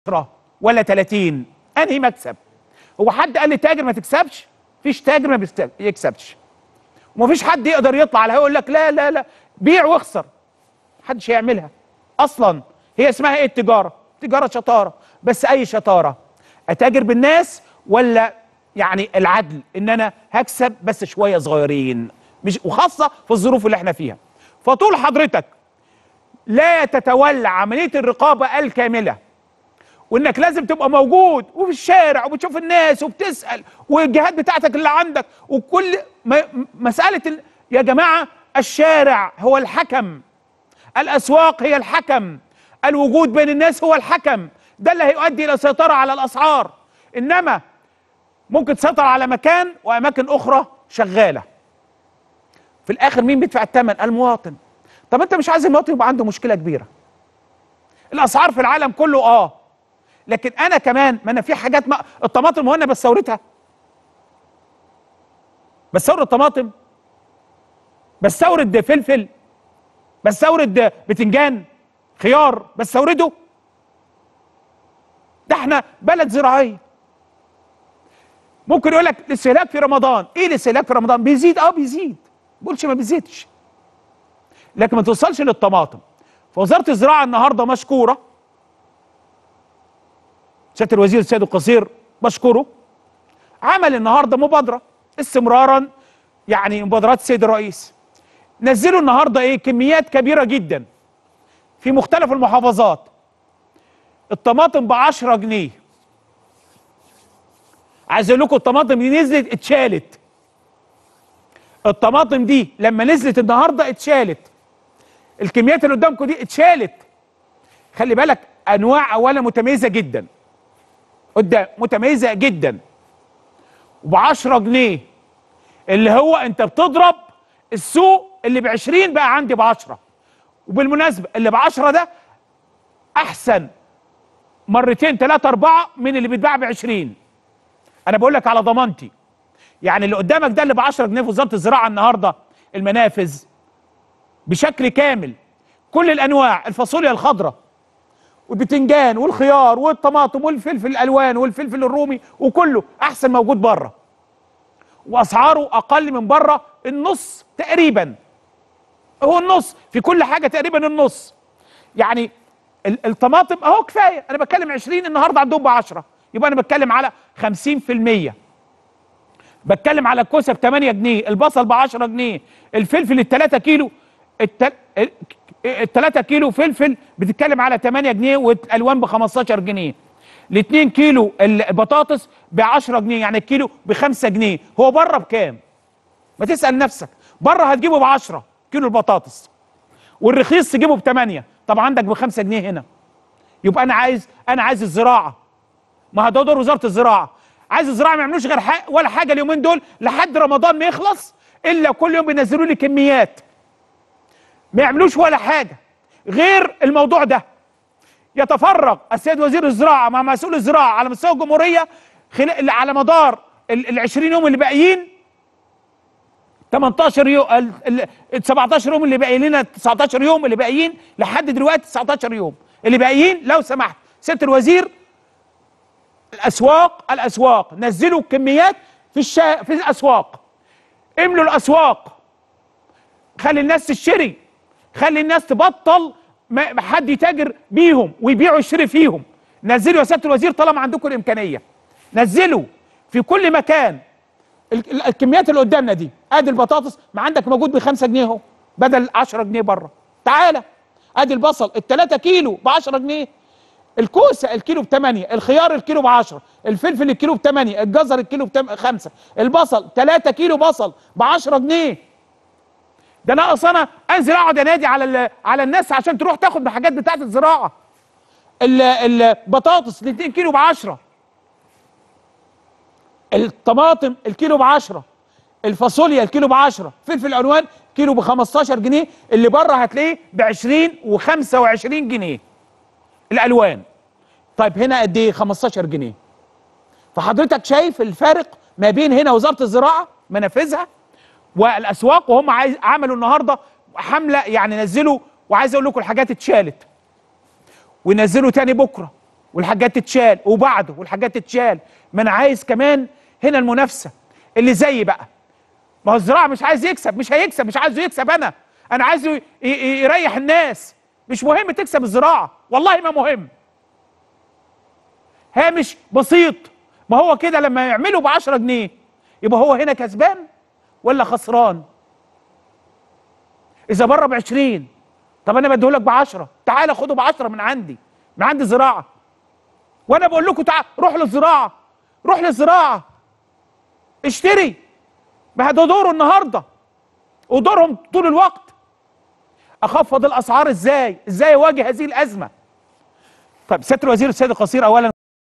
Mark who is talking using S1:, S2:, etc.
S1: 10 ولا 30 انهي مكسب هو حد قال لي تاجر ما تكسبش فيش تاجر ما بيست- يكسبش ومفيش حد يقدر يطلع على يقول لك لا لا لا بيع واخسر محدش هيعملها اصلا هي اسمها ايه التجاره تجاره شطاره بس اي شطاره اتاجر بالناس ولا يعني العدل ان انا هكسب بس شويه صغيرين مش وخاصه في الظروف اللي احنا فيها فطول حضرتك لا تتولى عمليه الرقابه الكامله وانك لازم تبقى موجود وفي الشارع وبتشوف الناس وبتسال والجهات بتاعتك اللي عندك وكل م- مساله ال- يا جماعه الشارع هو الحكم الاسواق هي الحكم الوجود بين الناس هو الحكم ده اللي هيؤدي الى سيطره على الاسعار انما ممكن تسيطر على مكان واماكن اخرى شغاله في الاخر مين بيدفع الثمن المواطن طب انت مش عايز المواطن يبقى عنده مشكله كبيره الاسعار في العالم كله اه لكن انا كمان ما انا في حاجات ما الطماطم هو انا بستوردها بستورد طماطم بستورد فلفل بستورد بتنجان خيار بستورده ده احنا بلد زراعيه ممكن يقول لك الاستهلاك في رمضان ايه الاستهلاك في رمضان بيزيد اه بيزيد ما بقولش ما بيزيدش لكن ما توصلش للطماطم فوزاره الزراعه النهارده مشكوره سياده الوزير السيد القصير بشكره عمل النهارده مبادره استمرارا يعني مبادرات السيد الرئيس نزلوا النهارده ايه كميات كبيره جدا في مختلف المحافظات الطماطم ب 10 جنيه عايز اقول لكم الطماطم دي نزلت اتشالت الطماطم دي لما نزلت النهارده اتشالت الكميات اللي قدامكم دي اتشالت خلي بالك انواع اولا متميزه جدا قدام متميزه جدا وب 10 جنيه اللي هو انت بتضرب السوق اللي ب 20 بقى عندي ب 10 وبالمناسبه اللي ب 10 ده احسن مرتين ثلاثه اربعه من اللي بيتباع ب 20 انا بقول لك على ضمانتي يعني اللي قدامك ده اللي ب 10 جنيه في وزاره الزراعه النهارده المنافذ بشكل كامل كل الانواع الفاصوليا الخضراء والبتنجان والخيار والطماطم والفلفل الالوان والفلفل الرومي وكله احسن موجود بره واسعاره اقل من بره النص تقريبا هو النص في كل حاجه تقريبا النص يعني ال- الطماطم اهو كفايه انا بتكلم 20 النهارده عندهم ب 10 يبقى انا بتكلم على 50% بتكلم على الكوسه ب 8 جنيه البصل ب 10 جنيه الفلفل ال 3 كيلو التل... ال 3 كيلو فلفل بتتكلم على 8 جنيه والالوان ب 15 جنيه ال 2 كيلو البطاطس ب 10 جنيه يعني الكيلو ب 5 جنيه هو بره بكام ما تسال نفسك بره هتجيبه ب 10 كيلو البطاطس والرخيص تجيبه ب 8 طب عندك ب 5 جنيه هنا يبقى انا عايز انا عايز الزراعه ما ده دور وزاره الزراعه عايز الزراعه ما يعملوش غير حق ولا حاجه اليومين دول لحد رمضان ما يخلص الا كل يوم بينزلوا لي كميات ما يعملوش ولا حاجه غير الموضوع ده يتفرغ السيد وزير الزراعه مع مسؤول الزراعه على مستوى الجمهوريه خلال على مدار ال ال 20 يوم اللي باقيين 18 يوم ال ال 17 يوم اللي باقي لنا 19 يوم اللي باقيين لحد دلوقتي 19 يوم اللي باقيين لو سمحت سياده الوزير الاسواق الاسواق نزلوا كميات في الشا... في الاسواق املوا الاسواق خلي الناس تشتري خلي الناس تبطل ما ما حد يتاجر بيهم ويبيعوا يشتري فيهم نزلوا يا سياده الوزير طالما عندكم الامكانيه نزلوا في كل مكان ال- ال- الكميات اللي قدامنا دي ادي البطاطس ما عندك موجود ب 5 جنيه اهو بدل 10 جنيه بره تعالى ادي البصل ال 3 كيلو ب 10 جنيه الكوسه الكيلو ب 8 الخيار الكيلو ب 10 الفلفل الكيلو ب 8 الجزر الكيلو ب 5 البصل 3 كيلو بصل ب 10 جنيه ده ناقص انا انزل اقعد انادي على ال- على الناس عشان تروح تاخد بحاجات بتاعت الزراعه ال- البطاطس ال 2 كيلو ب 10 الطماطم الكيلو ب 10 الفاصوليا الكيلو ب 10 فلفل الالوان كيلو ب 15 جنيه اللي بره هتلاقيه ب 20 و25 جنيه الالوان طيب هنا قد ايه 15 جنيه فحضرتك شايف الفارق ما بين هنا وزاره الزراعه منافذها والاسواق وهم عايز عملوا النهارده حمله يعني نزلوا وعايز اقول لكم الحاجات اتشالت وينزلوا تاني بكره والحاجات تتشال وبعده والحاجات تتشال ما انا عايز كمان هنا المنافسه اللي زي بقى ما هو الزراعه مش عايز يكسب مش هيكسب مش عايزه يكسب انا انا عايزه ي- ي- يريح الناس مش مهم تكسب الزراعه والله ما مهم هامش بسيط ما هو كده لما يعملوا ب 10 جنيه يبقى هو هنا كسبان ولا خسران اذا بره ب 20 طب انا بديهولك ب 10 تعالى خده ب 10 من عندي من عندي زراعه وانا بقول لكم تعال روح للزراعه روح للزراعه اشتري ما ده دوره النهارده ودورهم طول الوقت اخفض الاسعار ازاي ازاي اواجه هذه الازمه طيب سياده الوزير السيد القصير اولا